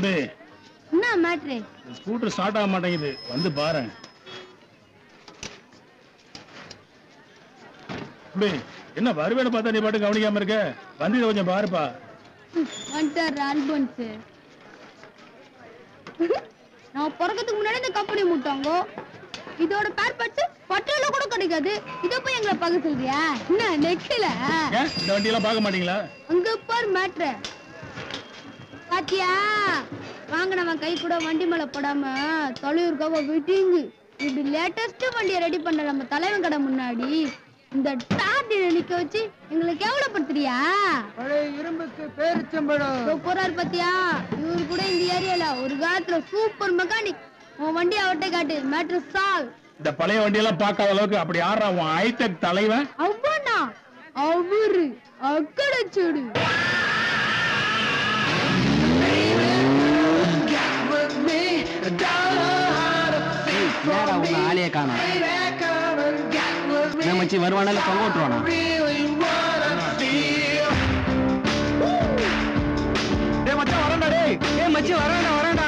தம்பி என்ன matter scooter start ஆக மாட்டேங்குது வந்து பாரு தம்பி என்ன வருவேன்னு பார்த்தா நீ பாட்டு கவனிக்காம இருக்க வந்து இதை கொஞ்சம் பாருப்பா வந்துட்டார் ஆல்பன்ஸ் நான் பிறக்கிறதுக்கு முன்னாடி இந்த கம்பெனி முட்டாங்க இதோட பேர் பட்டு பட்டியல கூட கிடைக்காது இத போய் எங்களை பார்க்க சொல்றியா என்ன நெக்ஸ்ட்ல ஏன் இந்த வண்டியெல்லாம் பார்க்க மாட்டீங்களா அங்க பார் மேட்ரு பாத்தியா வாங்கினவன் கை கூட வண்டி மேல படாம தொலையூருக்காக வெயிட்டிங் இப்படி லேட்டஸ்ட் வண்டியை ரெடி பண்ண நம்ம தலைவன் கடை முன்னாடி இந்த டார்டினை நிக்க வச்சு எங்களை கேவலப்படுத்துறியா பழைய இரும்புக்கு பேரிச்சம்பழம் இதோ போறாரு பாத்தியா இவரு கூட இந்த ஏரியால ஒரு காலத்துல சூப்பர் மெக்கானிக் உன் வண்டி அவர்கிட்ட காட்டு மேட்ரு சால் இந்த பழைய வண்டியெல்லாம் பார்க்காத அளவுக்கு அப்படி ஆடுறா உன் ஹைடெக் தலைவன் அவனா அவரு அக்கடச்சோடு நேரா உங்க ஆளையே காணோம் என்ன மச்சி வருவானா இல்ல தொங்க விட்டுருவானா டேய் மச்சான் வரேன்டா டேய் ஏய் மச்சி வரான்டா வரான்டா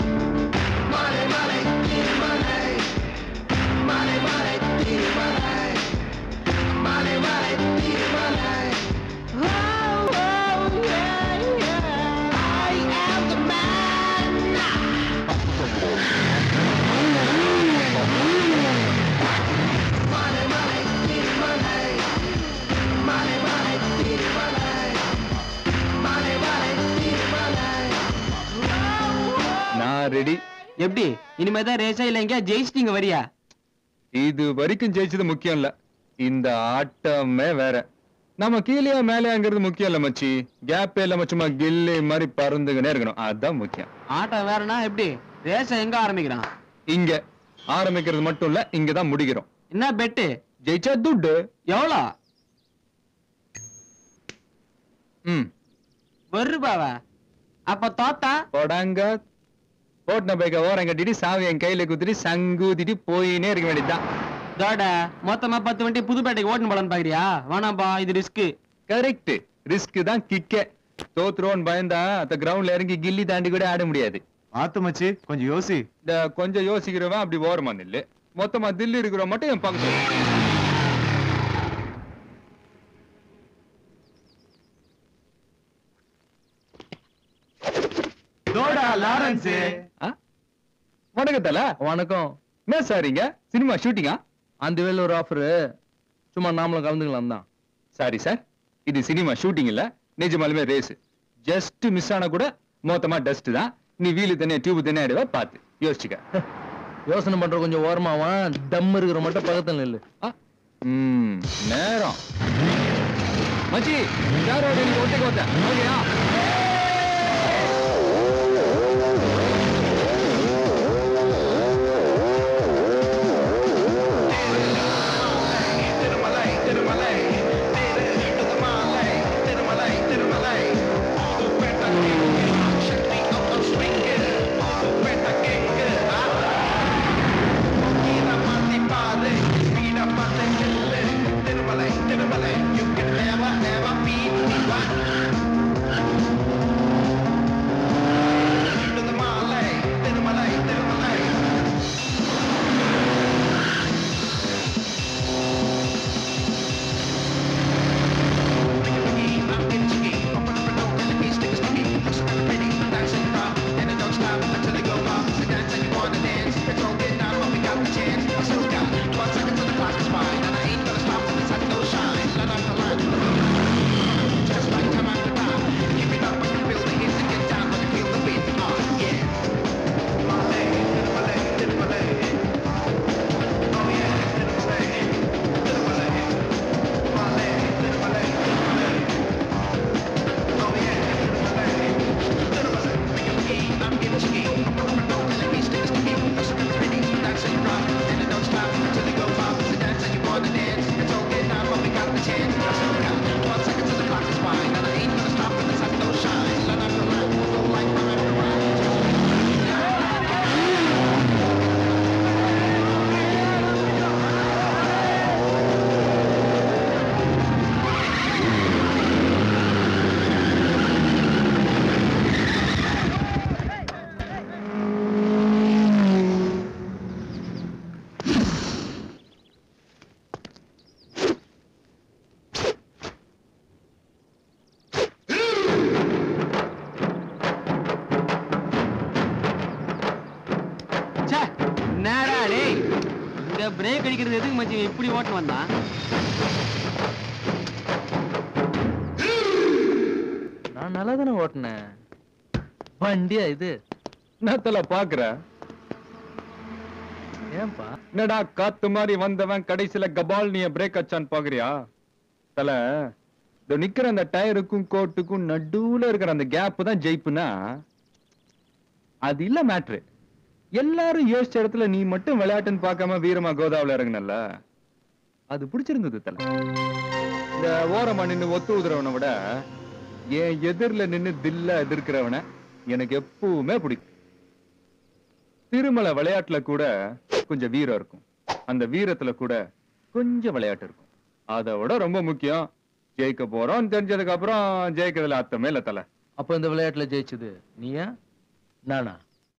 நான் ரெடி எப்படி இனிமே தான் ரேஸா இல்ல எங்கேயா ஜெயிச்சிட்டீங்க வரியா இது வரைக்கும் ஜெயிச்சது முக்கியம் இல்ல இந்த ஆட்டமே வேற நம்ம கீழே மேலேங்கிறது முக்கியம் இல்ல மச்சி கேப் இல்லாம சும்மா கில்லி மாதிரி பறந்துகினே இருக்கணும் அதுதான் முக்கியம் ஆட்டம் வேறனா எப்படி ரேஸ எங்க ஆரம்பிக்கிறான் இங்க ஆரம்பிக்கிறது மட்டும் இல்ல இங்கதான் முடிக்கிறோம் என்ன பெட்டு ஜெயிச்சா துட்டு எவ்வளோ ம் ஒரு ரூபாவா அப்ப தோத்தா போடாங்க போட்டின பைக்க ஓரம் கட்டிட்டு சாவி என் கையில குத்திட்டு சங்கூத்திட்டு போயினே இருக்க வேண்டியதுதான் தோட மொத்தமா பத்து வண்டி புதுப்பேட்டைக்கு ஓட்டுன்னு போலான்னு பாக்குறியா வேணாம்பா இது ரிஸ்க் கரெக்ட் ரிஸ்க் தான் கிக்கே தோத்துருவோன்னு பயந்தா அந்த கிரவுண்ட்ல இறங்கி கில்லி தாண்டி கூட ஆட முடியாது பாத்து மச்சி கொஞ்சம் யோசி இந்த கொஞ்சம் யோசிக்கிறவன் அப்படி ஓரமா நில்லு மொத்தமா தில்லி இருக்கிறவன் மட்டும் என் பக்கத்துல இரு. தோடா லாரன்ஸ் ஆ? வணக்கம் தல வணக்கம் என்ன சாரிங்க சினிமா ஷூட்டிங்கா அந்த வேல ஒரு ஆஃபர் சும்மா நாமளும் கலந்துக்கலாம் தான் சாரி சார் இது சினிமா ஷூட்டிங் இல்ல நிஜமாலுமே ரேஸ் ஜஸ்ட் மிஸ் ஆனா கூட மொத்தமா டஸ்ட் தான் நீ வீலு தனியா டியூப் தனியா ஆடுவ பாத்து யோசிச்சுக்க யோசனை பண்ற கொஞ்சம் ஓரமாவான் தம் இருக்கிற மட்டும் பக்கத்துல நில்லு ஆ? ம், நேரம் மச்சி யாரோட நீ ஒட்டிக்கு வந்த ஓகேயா Never, never beat me. Brake அடிக்கிறது எதுக்கு மச்சி இவன் இப்படி ஓட்டு வந்தான் நான் நல்லா தானே ஓட்டினேன் வண்டியா இது என்ன தல பாக்குற ஏன்பா என்னடா காத்து மாதிரி வந்தவன் கடைசியில கபால் நீ பிரேக் அச்சான்னு பாக்குறியா தல இந்த நிக்கிற அந்த டயருக்கும் கோட்டுக்கும் நடுவுல இருக்கிற அந்த கேப் தான் ஜெயிப்புனா அது இல்ல மேட்ரு எல்லாரும் யோசிச்ச இடத்துல நீ மட்டும் விளையாட்டுன்னு பார்க்காம வீரமா கோதாவுல இறங்குனல்ல அது பிடிச்சிருந்தது தல இந்த ஓரமா நின்னு ஒத்து உதுறவனை விட என் எதிரில நின்னு தில்ல எதிர்க்கிறவனை எனக்கு எப்பவுமே பிடிக்கும் திருமலை விளையாட்டுல கூட கொஞ்சம் வீரம் இருக்கும் அந்த வீரத்துல கூட கொஞ்சம் விளையாட்டு இருக்கும் அதை விட ரொம்ப முக்கியம் ஜெயிக்க போறோம் தெரிஞ்சதுக்கு அப்புறம் ஜெயிக்கிறதுல அர்த்தமே இல்ல தல அப்ப இந்த விளையாட்டுல ஜெயிச்சது நீயா நானா